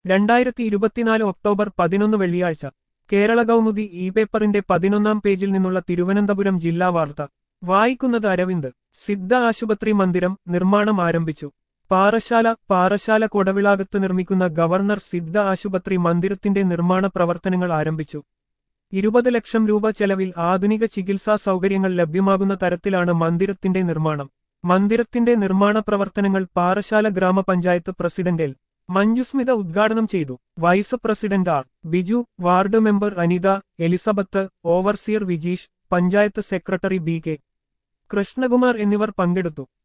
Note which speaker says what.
Speaker 1: രണ്ടായിരത്തി ഇരുപത്തിനാല് ഒക്ടോബർ പതിനൊന്ന് വെള്ളിയാഴ്ച കേരള കൗമുദി ഇ പേപ്പറിന്റെ പതിനൊന്നാം പേജിൽ നിന്നുള്ള തിരുവനന്തപുരം ജില്ലാ വാർത്ത വായിക്കുന്നത് അരവിന്ദ് സിദ്ധ ആശുപത്രി മന്ദിരം നിർമ്മാണം ആരംഭിച്ചു പാറശാല പാറശാല കൊടവിളാകത്ത് നിർമ്മിക്കുന്ന ഗവർണർ സിദ്ധ ആശുപത്രി മന്ദിരത്തിന്റെ നിർമ്മാണ പ്രവർത്തനങ്ങൾ ആരംഭിച്ചു ഇരുപത് ലക്ഷം രൂപ ചെലവിൽ ആധുനിക ചികിത്സാ സൗകര്യങ്ങൾ ലഭ്യമാകുന്ന തരത്തിലാണ് മന്ദിരത്തിന്റെ നിർമ്മാണം മന്ദിരത്തിന്റെ നിർമ്മാണ പ്രവർത്തനങ്ങൾ പാറശാല ഗ്രാമപഞ്ചായത്ത് പ്രസിഡന്റ് എൽ മഞ്ജുസ്മിത ഉദ്ഘാടനം ചെയ്തു vice president R Biju ward member Anitha Elizabeth overseer Vijeesh panchayat secretary B K Krishnakumar എന്നിവർ പങ്കെടുത്തു